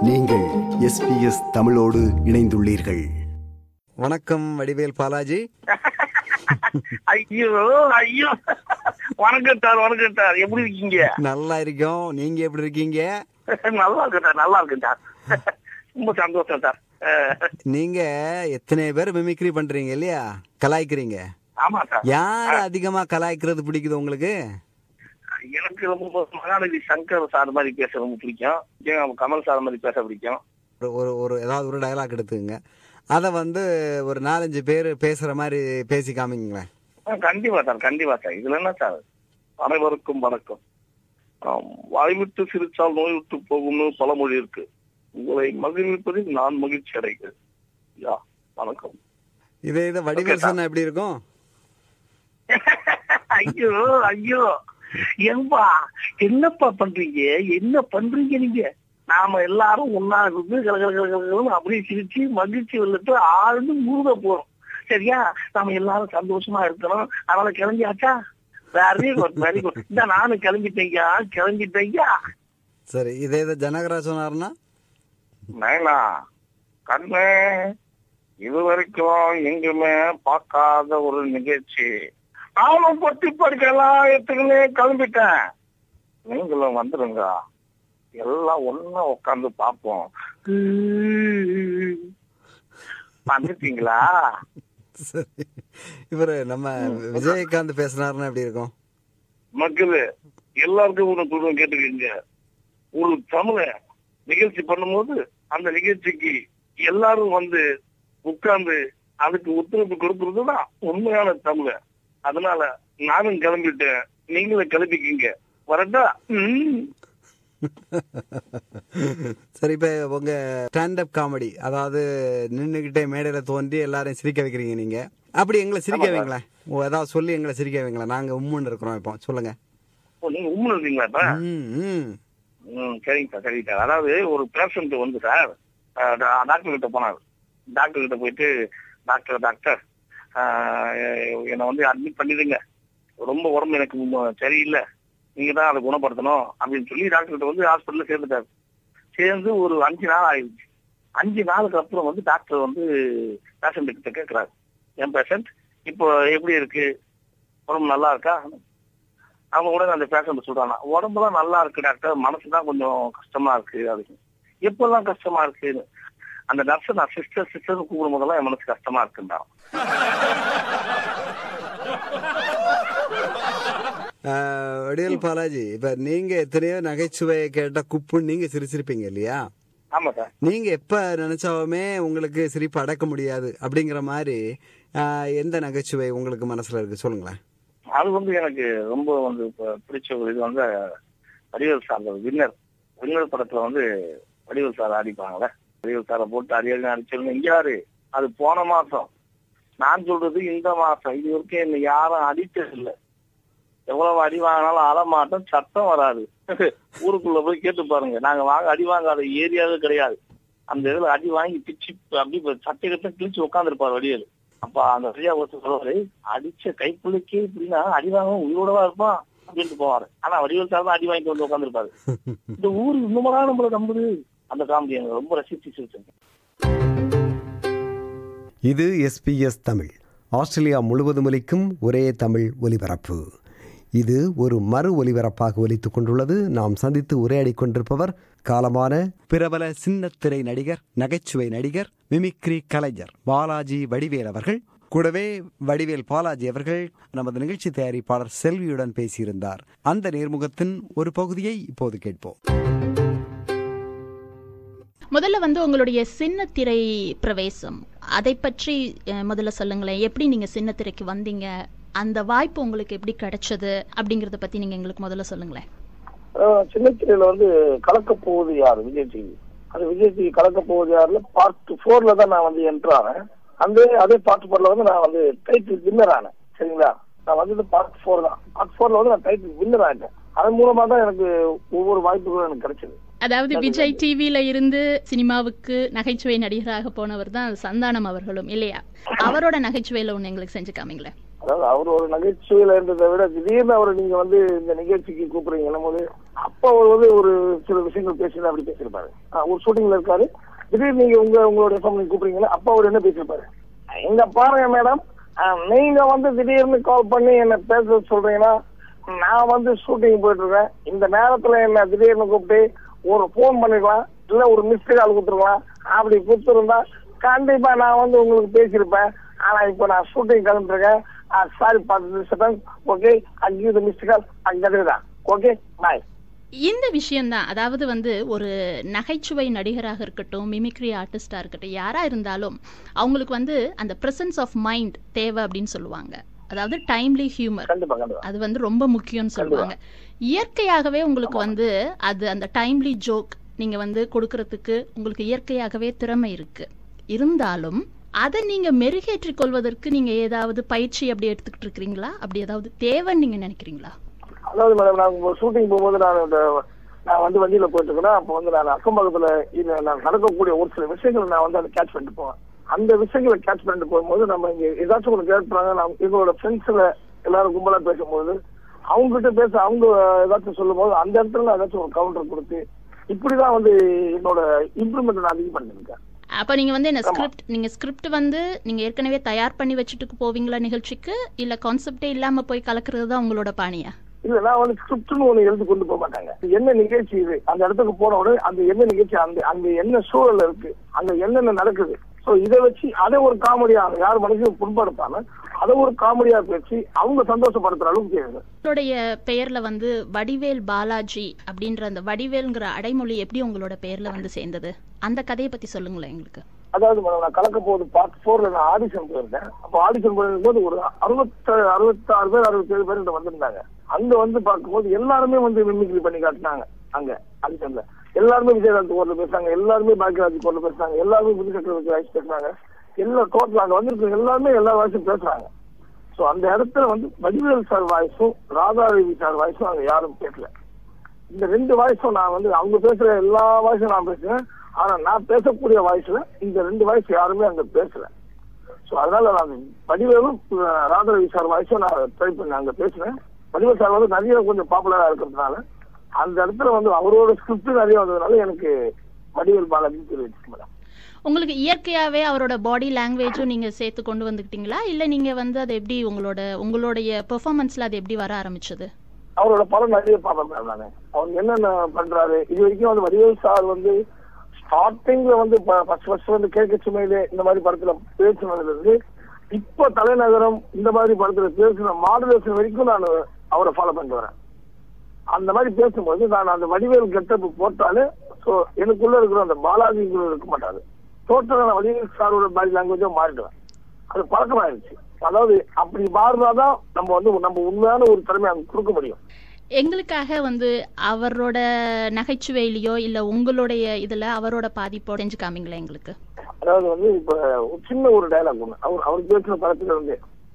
நீங்கள் எஸ்பிஎஸ் தமிழோடு இணைந்துள்ளீர்கள் வணக்கம் வடிவேல் பாலாஜி ஐயோ ஐயோ வணக்கம் சார் வணக்கம் சார் எப்படி இருக்கீங்க நல்லா இருக்கோம் நீங்க எப்படி இருக்கீங்க நல்லா இருக்கு சார் நல்லா இருக்கு சார் ரொம்ப சந்தோஷம் சார் அஹ், நீங்க எத்தனை பேர் மிமிக்ரி பண்றீங்க இல்லையா கலாய்க்கிறீங்க ஆமா சார் யார் அதிகமா கலாய்க்கிறது பிடிக்குது உங்களுக்கு எனக்கு ரொம்ப மகாநதி சங்கர் சார் மாதிரி பேச ரொம்ப பிடிக்கும் ஏன் கமல் சார் மாதிரி பேச பிடிக்கும் ஒரு- ஒரு ஒரு ஏதாவது ஒரு டயலாக் எடுத்துங்க அதை வந்து ஒரு நாலஞ்சு பேர் பேசுற மாதிரி பேசி காமிங்களேன் ஆ, கண்டிப்பா சார் கண்டிப்பா சார் இதுல என்ன சார் அனைவருக்கும் வணக்கம் ஆம், வாய் விட்டு சிரிச்சால் நோய் விட்டு போகும்னு பழமொழி இருக்கு உங்களை மகிழ்விப்பதில் நான் மகிழ்ச்சி அடைகிறேன் யா வணக்கம் இதே இதை வடிவேல் Okay, sir. சொன்னா எப்படி இருக்கும் ஐயோ ஐயோ ஏன்பா என்னப்பா பண்றீங்க என்ன பண்றீங்க நீங்க நாம எல்லாரும் ஒன்னா இருந்து கலகலகலகலன்னு அப்படியே சிரிச்சு மகிழ்ச்சி வந்துட்டு ஆழ்ந்து மூழ்க போறோம் சரியா நாம எல்லாரும் சந்தோஷமா இருக்கணும் அதனால கிளம்பியாச்சா வெரி குட் வெரி குட் இந்த நானும் கிளம்பிட்டேங்க கிளம்பிட்டேங்க சரி இதே இதை ஜனகரா சொன்னாருன்னா நைனா கண்ணே இது வரைக்கும் எங்குமே பார்க்காத ஒரு நிகழ்ச்சி நானும் பொட்டி படிக்கலாம் எடுத்துக்கினே கிளம்பிட்டேன் நீங்களும் வந்துருங்க எல்லாம் ஒண்ணா உட்காந்து பார்ப்போம் வந்துட்டீங்களா சரி இவரு நம்ம விஜயகாந்த் பேசினாருன்னா எப்படி இருக்கும் மக்களே எல்லாருக்கும் ஒண்ணு சொல்லுவோம் கேட்டுக்கீங்க ஒரு தமிழ நிகழ்ச்சி பண்ணும்போது அந்த நிகழ்ச்சிக்கு எல்லாரும் வந்து உட்கார்ந்து அதுக்கு ஒத்துழைப்பு கொடுக்கறதுதான் உண்மையான தமிழ அதனால நானும் கிளம்பிட்டேன் நீங்களும் கிளம்பிக்கிங்க வரட்டா ம். சரி இப்ப உங்க ஸ்டாண்டப் காமெடி அதாவது நின்னுகிட்டே மேடையில தோன்றி எல்லாரையும் சிரிக்க வைக்கிறீங்க நீங்க அப்படி எங்களை சிரிக்க ஆமாங்க. வைங்களேன் ஓ, ஏதாவது சொல்லி எங்களை சிரிக்க வைங்களேன் நாங்க உம்முன்னு இருக்கிறோம் இப்போ சொல்லுங்க ஓ, நீங்க உண்மை இருக்கீங்களா இப்ப ம், ம். ம், சரிங்க சார் சரிங்க சார் அதாவது ஒரு பேஷண்ட் வந்து சார் அஹ், டா- டாக்டர் கிட்ட போனார் டாக்டர் கிட்ட போயிட்டு டாக்டர் டாக்டர் ஆஹ், என்னை வந்து அட்மிட் பண்ணிடுங்க ரொம்ப உடம்பு எனக்கு ம- சரியில்லை நீங்க தான் அதை குணப்படுத்தணும் அப்படின்னு சொல்லி டாக்டர் கிட்ட வந்து ஹாஸ்பிட்டல்ல சேர்ந்துட்டாரு சேர்ந்து ஒரு அஞ்சு நாள் ஆயிடுச்சு அஞ்சு நாளுக்கு அப்புறம் வந்து டாக்டர் வந்து பேஷண்ட் கிட்ட கேட்கிறாரு என் பேஷண்ட் இப்போ எப்படி இருக்கு உடம்பு நல்லா இருக்கா அவங்க கூட அந்த பேஷண்ட் சொல்றாங்க உடம்புலாம் நல்லா இருக்கு டாக்டர் மனசு தான் கொஞ்சம் கஷ்டமா இருக்கு அப்படின்னு எப்பெல்லாம் கஷ்டமா இருக்குன்னு அந்த நர்ஸ் நான் சிஸ்டர் சிஸ்டர் கூப்பிடும் போதெல்லாம் என் மனசு கஷ்டமா இருக்குண்டா ஆஹ், வடிவேல் பாலாஜி இப்ப நீங்க எத்தனையோ நகைச்சுவையை கேட்டா குப்புன்னு நீங்க சிரிச்சிருப்பீங்க இல்லையா ஆமா சார் நீங்க எப்ப நினைச்சாலுமே உங்களுக்கு சிரிப்பு அடக்க முடியாது அப்படிங்கிற மாதிரி ஆஹ், எந்த நகைச்சுவை உங்களுக்கு மனசுல இருக்கு சொல்லுங்களேன் அது வந்து எனக்கு ரொம்ப வந்து இப்ப பிடிச்ச ஒரு இது வந்து வடிவேல் சார் வின்னர் வின்னர் படத்துல வந்து வடிவேல் சார் அடிப்பாங்களே வடிவேல் சாரை போட்டு அடியடி அடிச்சிருங்க இங்க யாரு அது போன மாசம் நான் சொல்றது இந்த மாசம் இது வரைக்கும் என்ன யாரும் அடிச்சது இல்ல எவ்வளவு அடி வாங்கினாலும் அறமாட்டோம் சத்தம் வராது ஊருக்குள்ள போய் கேட்டு பாருங்க நாங்க வாங்க அடி வாங்காத ஏரியாவே கிடையாது அந்த இதுல அடி வாங்கி பிச்சு அப்படி சட்டை கட்ட கிழிச்சு உட்காந்துருப்பாரு வடிவேல் அப்ப அந்த வழியா ஒருத்தர் சொல்லுவாரு அடிச்ச கைப்புள்ளைக்கே இப்படின்னா அடி வாங்க உயிரோடவா இருப்பான் அப்படின்ட்டு போவாரு ஆனா வடிவேல் சார் தான் அடி வாங்கிட்டு வந்து உட்காந்துருப்பாரு இந்த ஊர் இன்னுமடா நம்மள நம்புது அந்த காமெடி எனக்கு ரொம்ப ரசிச்சு சிரிச்சேன் இது எஸ்பிஎஸ் தமிழ் ஆஸ்திரேலியா முழுவதும் ஒலிக்கும் ஒரே தமிழ் ஒலிபரப்பு இது ஒரு மறு ஒலிபரப்பாக ஒலித்துக் கொண்டுள்ளது நாம் சந்தித்து உரையாடிக் கொண்டிருப்பவர் காலமான பிரபல சின்னத்திரை நடிகர் நகைச்சுவை நடிகர் மிமிக்ரி கலைஞர் பாலாஜி வடிவேல் அவர்கள் கூடவே வடிவேல் பாலாஜி அவர்கள் நமது நிகழ்ச்சி தயாரிப்பாளர் செல்வியுடன் பேசியிருந்தார் அந்த நேர்முகத்தின் ஒரு பகுதியை இப்போது கேட்போம் முதல்ல வந்து உங்களுடைய சின்னத்திரை பிரவேசம் அதை பற்றி அஹ், முதல்ல சொல்லுங்களேன் எப்படி நீங்க சின்னத்திரைக்கு வந்தீங்க அந்த வாய்ப்பு உங்களுக்கு எப்படி கிடைச்சது அப்படிங்கறத பத்தி நீங்க எங்களுக்கு முதல்ல சொல்லுங்களேன் சின்னத்திரையில வந்து கலக்க போவது யாரு விஜய் டிவி அது விஜய் டிவி கலக்க போவது யாருல பார்ட் போர்ல தான் நான் வந்து என்ட்ரு ஆனேன் அந்த அதே பார்ட் போர்ல வந்து நான் வந்து டைட்டில் வின்னர் ஆனேன் சரிங்களா நான் வந்தது பார்ட் ஃபோர் தான் பார்ட் ஃபோர்ல வந்து நான் டைட்டில் வின்னர் ஆயிட்டேன் அதன் மூலமா தான் எனக்கு ஒவ்வொரு வாய்ப்புகளும் எனக்கு கிடைச்சது அதாவது விஜய் டிவில இருந்து சினிமாவுக்கு நகைச்சுவை நடிகராக போனவர் தான் சந்தானம் அவர்களும் இல்லையா அவரோட நகைச்சுவையில ஒண்ணு எங்களுக்கு செஞ்சு காமிங்களேன் அதாவது அவர் ஒரு நகைச்சுவையில இருந்ததை விட திடீர்னு அவரை நீங்க வந்து இந்த நிகழ்ச்சிக்கு கூப்பிடுறீங்க போது அப்ப அவர் வந்து ஒரு சில விஷயங்கள் பேசி அப்படி பேசியிருப்பாரு ஆ, ஒரு ஷூட்டிங்ல இருக்காரு திடீர்னு நீங்க உங்க உங்களுடைய ஃபேமிலி கூப்பிடுறீங்களா அப்ப அவர் என்ன பேசியிருப்பாரு எங்க பாருங்க மேடம் நீங்க வந்து திடீர்னு கால் பண்ணி என்ன பேச சொல்றீங்கன்னா நான் வந்து ஷூட்டிங் போயிட்டு இருக்கேன் இந்த நேரத்துல என்ன திடீர்னு கூப்பிட்டு ஒரு ஃபோன் பண்ணிக்கலாம் இல்ல ஒரு மிஸ்டு கால் கொடுத்துருக்கலாம் அப்படி கொடுத்துருந்தா கண்டிப்பா நான் வந்து உங்களுக்கு பேசியிருப்பேன் ஆனா இப்போ நான் ஷூட்டிங் கிளம்பிருக்கேன் சாரி பார்த்து செகண்ட் ஓகே அங்கே மிஸ்டு கால் அங்கே தான் ஓகே பாய் இந்த விஷயம்தான் அதாவது வந்து ஒரு நகைச்சுவை நடிகராக இருக்கட்டும் மிமிக்ரி ஆர்டிஸ்டா இருக்கட்டும் யாரா இருந்தாலும் அவங்களுக்கு வந்து அந்த பிரசன்ஸ் ஆஃப் மைண்ட் தேவை அப்படின்னு சொல்லுவாங்க அதாவது டைம்லி ஹியூமர் கண்டிப்பா கண்டிப்பா அது வந்து ரொம்ப முக்கியம்னு சொல்லுவாங்க இயற்கையாகவே உங்களுக்கு வந்து அது அந்த டைம்லி ஜோக் நீங்க வந்து கொடுக்கறதுக்கு உங்களுக்கு இயற்கையாகவே திறமை இருக்கு இருந்தாலும் அதை நீங்க மெருகேற்றிக் கொள்வதற்கு நீங்க ஏதாவது பயிற்சி அப்படி எடுத்துக்கிட்டு இருக்கிறீங்களா அப்படி ஏதாவது தேவைன்னு நீங்க நினைக்கிறீங்களா அதாவது மேடம் நான் ஷூட்டிங் போகும்போது நான் இந்த நான் வந்து வண்டியில போயிட்டு இருக்கிறேன் அப்போ வந்து நான் அக்கம் பக்கத்துல இது நான் நடக்கக்கூடிய ஒரு சில விஷயங்களை நான் வந்து அதை கேட்ச் பண்ணிட்டு போவேன் அந்த விஷயங்களை கேட்ச் பண்ணிட்டு போகும்போது நம்ம இங்க ஏதாச்சும் ஒரு கேட்கறாங்க நான் எங்களோட ஃப்ரெண்ட்ஸ்ல எல்லாரும் கும்பலா பேசும்போது அவங்க கிட்ட பேச அவங்க ஏதாச்சும் சொல்லும் போது அந்த இடத்துல நான் ஏதாச்சும் ஒரு கவுண்டர் கொடுத்து இப்படிதான் வந்து என்னோட இம்ப்ரூவ்மெண்ட் நான் அதிகம் பண்ணிருக்கேன் அப்ப நீங்க வந்து என்ன ஸ்கிரிப்ட் நீங்க ஸ்கிரிப்ட் வந்து நீங்க ஏற்கனவே தயார் பண்ணி வச்சுட்டு போவீங்களா நிகழ்ச்சிக்கு இல்ல கான்செப்டே இல்லாம போய் கலக்குறது தான் உங்களோட பாணியா இல்ல நான் வந்து ஸ்கிரிப்ட்னு ஒண்ணு எழுதி கொண்டு போக மாட்டாங்க என்ன நிகழ்ச்சி இது அந்த இடத்துக்கு போன உடனே அந்த என்ன நிகழ்ச்சி அந்த அங்க என்ன சூழல் இருக்கு அங்க என்னென்ன நடக்குது சோ இதை வச்சு அதை ஒரு காமெடியா யார் மனசையும் புண்படுத்தாம அதை ஒரு காமெடியா பேசி அவங்க சந்தோஷப்படுத்துற அளவுக்கு செய்யுங்க உங்களுடைய பெயர்ல வந்து வடிவேல் பாலாஜி அப்படின்ற அந்த வடிவேல்ங்கிற அடைமொழி எப்படி உங்களோட பெயர்ல வந்து சேர்ந்தது அந்த கதையை பத்தி சொல்லுங்களேன் எங்களுக்கு அதாவது மேடம் நான் கலக்க போகுது பார்ட் போர்ல நான் ஆடிஷன் போயிருந்தேன் அப்போ ஆடிஷன் போயிருக்கும் போது ஒரு அறுபத்த அறுபத்தாறு பேர் அறுபத்தேழு பேர் கிட்ட வந்திருந்தாங்க அங்க வந்து பார்க்கும்போது எல்லாருமே வந்து மிமிக்ரி பண்ணி காட்டினாங்க அங்க ஆடிஷன்ல எல்லாருமே விஜயகாந்த் கோர்ல பேசுறாங்க எல்லாருமே பாக்யராஜ் கோர்ல பேசுறாங்க எல்லாருமே புது சக்கரவர்த்தி வாய்ஸ் பேசுறாங்க எல்லா டோட்டல் அங்க வந்திருக்க எல்லாருமே எல்லா வாய்ஸும் பேசுறாங்க சோ அந்த இடத்துல வந்து வடிவேல் சார் வாய்ஸும் ராதாரவி சார் வாய்ஸும் அங்க யாரும் பேசல இந்த ரெண்டு வாய்ஸும் நான் வந்து அவங்க பேசுற எல்லா வாய்ஸும் நான் பேசுறேன் ஆனா நான் பேசக்கூடிய வாய்ஸ்ல இந்த ரெண்டு வாய்ஸ் யாருமே அங்க பேசல சோ அதனால நான் வடிவேலும் அஹ், ராதாரவி சார் வாய்ஸும் நான் ட்ரை பண்ணி அங்க பேசுனேன் வடிவேல் சார் வந்து நிறைய கொஞ்சம் பாப்புலரா இருக்கிறதுனால அந்த இடத்துல வந்து அவரோட ஸ்கிரிப்ட் நிறைய வந்ததுனால எனக்கு வடிவேல் பாலாஜி தெரிவிச்சு மேடம் உங்களுக்கு இயற்கையாவே அவரோட பாடி லாங்குவேஜும் நீங்க சேர்த்து கொண்டு வந்துக்கிட்டீங்களா இல்ல நீங்க வந்து அது எப்படி உங்களோட உங்களுடைய பெர்ஃபார்மன்ஸ்ல அது எப்படி வர ஆரம்பிச்சது அவரோட படம் நிறைய பார்ப்பேன் மேம் நானு அவர் என்னென்ன பண்றாரு இது வரைக்கும் வந்து வடிவேல் சார் வந்து ஸ்டார்டிங்ல வந்து ஃபர்ஸ்ட் ஃபர்ஸ்ட் வந்து கேட்க சுமையிலே இந்த மாதிரி படத்துல பேசுனதுல இருந்து இப்போ தலைநகரம் இந்த மாதிரி படத்துல பேசுன மாடுலேஷன் வரைக்கும் நான் அவரை ஃபாலோ பண்ணிட்டு வரேன் அந்த மாதிரி பேசும்போது நான் அந்த வடிவேல் கெட்டப் போட்டாலே ஸோ எனக்குள்ள இருக்கிற அந்த பாலாஜி இருக்க மாட்டாரு டோட்டலா நான் வடிவேல் சாரோட பாடி லாங்குவேஜா மாறிடுவேன் அது பழக்கமாயிருச்சு அதாவது அப்படி மாறினாதான் நம்ம வந்து நம்ம உண்மையான ஒரு திறமை அங்க கொடுக்க முடியும் எங்களுக்காக வந்து அவரோட நகைச்சுவையிலயோ இல்ல உங்களுடைய இதுல அவரோட பாதிப்போ செஞ்சு காமிங்களேன் எங்களுக்கு அதாவது வந்து இப்ப ஒரு சின்ன ஒரு டயலாக் ஒண்ணு அவர் அவர் பேசுற படத்துல இருந்து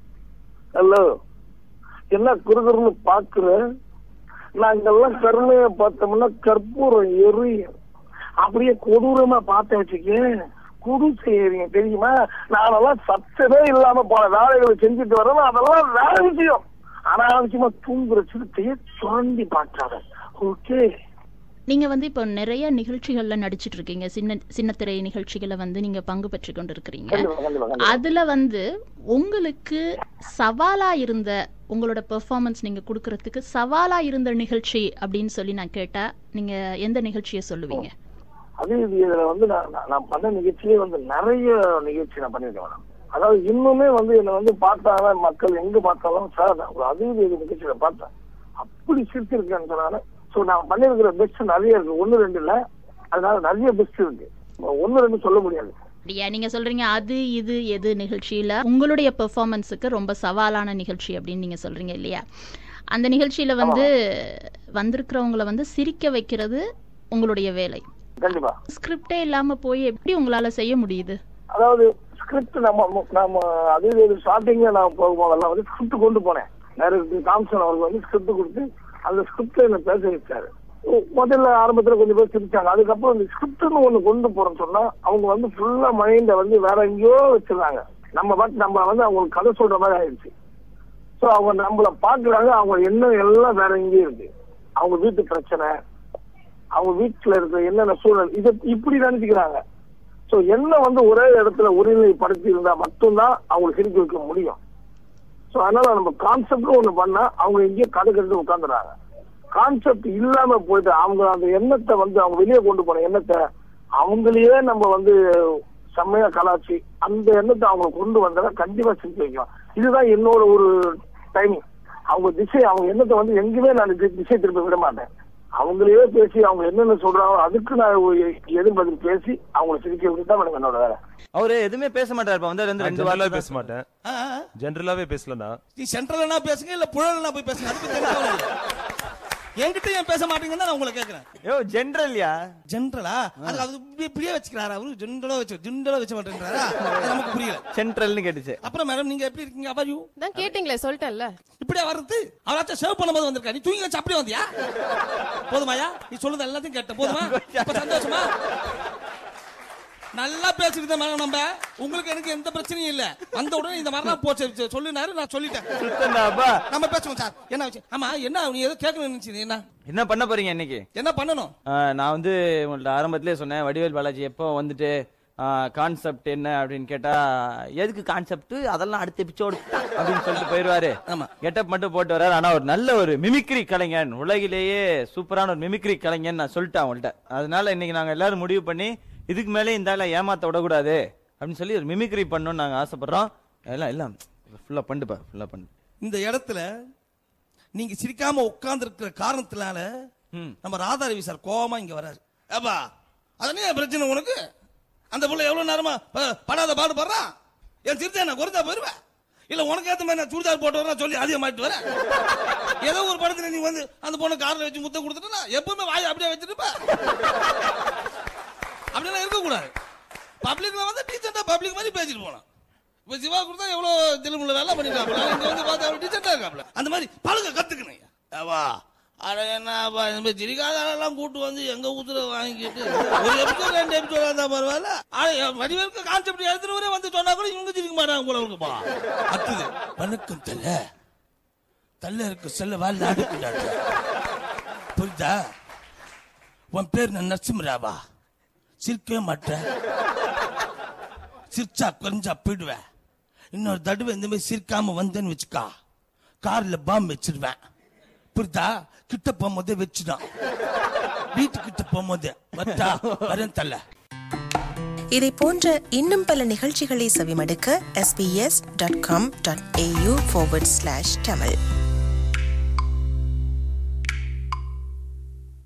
ஹலோ என்ன குறுகுறுன்னு பாக்குற நாங்கெல்லாம் கருணைய பார்த்தோம்னா கற்பூரம் எரியும் அப்படியே கொடூரமா பார்த்த வச்சுக்க குடு செய்யறீங்க தெரியுமா நானெல்லாம் சத்தமே இல்லாம பல வேலைகளை செஞ்சுட்டு வரேன் அதெல்லாம் வேற விஷயம் அனாவசியமா தூங்குற சிறுத்தைய சுரண்டி பார்த்தாங்க ஓகே நீங்க வந்து இப்போ நிறைய நிகழ்ச்சிகள்ல நடிச்சிட்டு இருக்கீங்க சின்ன சின்னத்திரை நிகழ்ச்சிகளை வந்து நீங்க பங்கு பெற்று கொண்டு இருக்கிறீங்க கண்டிப்பா கண்டிப்பா கண்டிப்பா அதுல வந்து உங்களுக்கு சவாலா இருந்த உங்களோட பெர்ஃபார்மன்ஸ் நீங்க கொடுக்கறதுக்கு சவாலா இருந்த நிகழ்ச்சி அப்படின்னு சொல்லி நான் கேட்டா நீங்க எந்த நிகழ்ச்சியை சொல்லுவீங்க அது இது இதுல வந்து நான் நான்- நான் பண்ண நிகழ்ச்சியே வந்து நிறைய நிகழ்ச்சி நான் பண்ணிருக்கேன் மேடம் அதாவது இன்னுமே வந்து என்னை வந்து பார்த்தாங்க மக்கள் எங்க பார்த்தாலும் சார் நான் ஒரு அது இது நிகழ்ச்சியில பார்த்தேன் அப்படி சிரிச்சிருக்கேன்னு சொன்னாங்க சோ நான் பண்ணிருக்கிற பெஸ்ட் நிறைய இருக்கு ஒண்ணு ரெண்டு இல்ல அதனால நிறைய பெஸ்ட் இருக்கு ஒண்ணு ரெண்டு சொல்ல முடியாது அப்படியா நீங்க சொல்றீங்க அது இது எது நிகழ்ச்சியில உங்களுடைய பெர்ஃபார்மன்ஸுக்கு ரொம்ப சவாலான நிகழ்ச்சி அப்படின்னு நீங்க சொல்றீங்க இல்லையா அந்த நிகழ்ச்சியில வந்து வந்திருக்கிறவங்கள வந்து சிரிக்க வைக்கிறது உங்களுடைய வேலை கண்டிப்பா ஸ்கிரிப்டே இல்லாம போய் எப்படி உங்களால செய்ய முடியுது அதாவது ஸ்கிரிப்ட் நம்ம நம்ம அது இது ஸ்டார்டிங்ல நான் போகும்போதெல்லாம் வந்து ஸ்கிரிப்ட் கொண்டு போனேன் டைரக்டர் தாம்சன் அவருக்கு வந்து ஸ்கிரிப்ட் கொடுத்து அந்த ஸ்கிரிப்ட்ல என்ன பேச வச்சாரு உ- முதல்ல ஆரம்பத்துல கொஞ்சம் பேர் சிரிச்சாங்க அதுக்கப்புறம் இந்த ஸ்கிரிப்ட்னு ஒண்ணு கொண்டு போறோம்னு சொன்னா அவங்க வந்து ஃபுல்லா மைண்ட வந்து வேற எங்கேயோ வச்சிருந்தாங்க நம்ம பட் நம்ம வந்து அவங்களுக்கு கதை சொல்ற மாதிரி ஆயிடுச்சு சோ அவங்க நம்மள பாக்குறாங்க அவங்க எண்ணம் எல்லாம் வேற எங்கேயும் இருக்கு அவங்க வீட்டு பிரச்சனை அவங்க வீட்டுல இருக்கிற என்னென்ன சூழல் இதை இப்படி நினைச்சுக்கிறாங்க சோ என்ன வந்து ஒரே இடத்துல ஒருநிலைப்படுத்தி இருந்தா மட்டும்தான் அவங்களை சிரிக்க வைக்க முடியும் சோ அதனால நம்ம கான்செப்ட் ஒண்ணு பண்ணா அவங்க எங்கேயோ கதை கட்டு உட்காந்துறாங்க கான்செப்ட் இல்லாம போயிட்டு அவங்க அந்த எண்ணத்தை வந்து அவங்க வெளியே கொண்டு போன எண்ணத்தை அவங்களையே நம்ம வந்து செம்மையா கலாச்சி அந்த எண்ணத்தை அவங்க கொண்டு வந்தா கண்டிப்பா சிரிக்க வைக்கலாம் இதுதான் என்னோட ஒரு டைமிங் அவங்க திசை அவங்க எண்ணத்தை வந்து எங்கேயுமே நான் தி- திசை திருப்ப விட மாட்டேன் அவங்களையே பேசி அவங்க என்னென்ன சொல்றாங்களோ அதுக்கு நான் ஒரு எதிர்பதில் பேசி அவங்களை சிரிக்க வைக்க தான் எனக்கு என்னோட வேலை அவரு எதுவுமே பேச மாட்டாரு இப்ப வந்து ரெண்டு ரெண்டு ஜென்ரலாவே வாரம் பேச மாட்டேன் ஆ, ஆ. ஜென்ரலாவே பேசலனா நீ சென்ட்ரல்னா பேசுங்க இல்ல புழல்னா போய் பேசுங்க அதுக்கு தெரிஞ்சவங்க இல்ல. என்கிட்ட ஏன் பேச மாட்டீங்கன்னு நான் உங்களை கேக்குறேன் யோ ஜென்ரல்யா ஜென்ரலா அது அது இப்படி இப்படியே வச்சுக்கிறாரா அவரு ஜென்ரலா வச்சு ஜென்ரலா வச்சு மாட்டேங்கிறாரா அது நமக்கு புரியல சென்ட்ரல்னு கேட்டுச்சு அப்புறம் மேடம் நீங்க எப்படி இருக்கீங்க அவர் யூ தான் கேட்டீங்களே சொல்லிட்டேன்ல இப்படியே வர்றது அவராச்சும் சேவ் பண்ணும்போது வந்திருக்கா நீ தூங்கி வச்சு அப்படியே வந்தியா போதுமாயா நீ சொல்லுது எல்லாத்தையும் கேட்ட போதுமா இப்ப சந்தோஷமா நல்லா பேசிட்டு தான் மேடம் நம்ம உங்களுக்கு எனக்கு எந்த பிரச்சனையும் இல்ல வந்த உடனே இந்த மாதிரி தான் போச்சு சொல்லினாரு நான் சொல்லிட்டேன் சுத்தண்டாப்பா நம்ம பேசுவோம் சார் என்ன வச்சு ஆமா என்ன நீ ஏதோ கேட்கணும்னு நினைச்சீங்க என்ன என்ன பண்ண போறீங்க இன்னைக்கு என்ன பண்ணணும் ஆ, நான் வந்து உங்கள்ட்ட ஆரம்பத்திலே சொன்னேன் வடிவேல் பாலாஜி எப்போ வந்துட்டு கான்செப்ட் என்ன அப்படின்னு கேட்டா எதுக்கு கான்செப்ட் அதெல்லாம் அடுத்த எபிசோடு அப்படின்னு சொல்லிட்டு போயிருவாரு ஆமா. கெட்டப் மட்டும் போட்டு வர்றாரு ஆனா ஒரு நல்ல ஒரு மிமிக்ரி கலைஞன் உலகிலேயே சூப்பரான ஒரு மிமிக்ரி கலைஞன் நான் சொல்லிட்டேன் அவங்கள்ட்ட அதனால இன்னைக்கு நாங்க எல்லாரும் முடிவு பண்ணி இதுக்கு மேலே இந்த ஆளை ஏமாத்த விடக்கூடாது அப்படின்னு சொல்லி ஒரு மிமிக்ரி பண்ணணும்னு நாங்க ஆசைப்படுறோம் எல்லாம் எல்லாம் ஃபுல்லா பண்ணுப்பா ஃபுல்லா பண்ணு இந்த இடத்துல நீங்க சிரிக்காம உட்கார்ந்து இருக்கிற காரணத்தினால ம். நம்ம ராதாரவி சார் கோவமா இங்க வராரு அப்பா அதனே பிரச்சனை உனக்கு அந்த புள்ள எவ்வளவு நேரமா ப- படாத பாடு படுறான் என் சிரிச்சா நான் குறைஞ்சா போயிருவேன் இல்ல உனக்கு ஏத்த மாதிரி நான் சுடிதார் போட்டு வரேன் சொல்லி அதிகமாயிட்டு வரேன் ஏதோ ஒரு படத்துல நீ வந்து அந்த பொண்ணு கார்ல வச்சு முத்தம் கொடுத்துட்டா எப்பவுமே வாயை அப்படியே வச்சுட்டு இருப்ப. அப்படியெல்லாம் இருக்கக்கூடாது பப்ளிக்ல வந்து டீச்சர்டா பப்ளிக் மாதிரி பேசிட்டு போலாம் இப்ப சிவா கொடுத்தா எவ்வளவு திலுமுள்ள வேலை பண்ணிட்டாப்ல இங்க வந்து பார்த்தா எவ்வளவு டீச்சர்டா இருக்காப்ல அந்த மாதிரி பழக கத்துக்கணும் ஏவா அட என்னப்பா இந்த மாதிரி திரிகாதாரெல்லாம் கூட்டு வந்து எங்க ஊத்துல வாங்கிட்டு ஒரு எபிசோட் ரெண்டு எபிசோட் இருந்தா பரவாயில்ல ஆனா, என் வடிவேலுக்கு கான்செப்ட் எழுதுறவரே வந்து சொன்னா கூட இவங்க சிரிக்க மாட்டாங்க போல இருக்குப்பா அத்துது வணக்கம் தல்ல தல்ல இருக்கு செல்ல வாழ் நாடு புரியுதா உன் பேர் நான் நரசிம்மராவா சிரிக்கவே மாட்டேன் சிரிச்சா குறைஞ்சா போயிடுவேன் இன்னொரு தடவை இந்த மாதிரி சிரிக்காம வந்தேன்னு வச்சுக்கா கார்ல பாம்பு வச்சிருவேன் புரியுதா கிட்ட போகும்போதே வச்சுடான் வீட்டுக்கிட்ட போகும்போது வட்டா வரேன் தல்ல இதை போன்ற இன்னும் பல நிகழ்ச்சிகளை செவிமடுக்க sbs.com.au forward slash tamil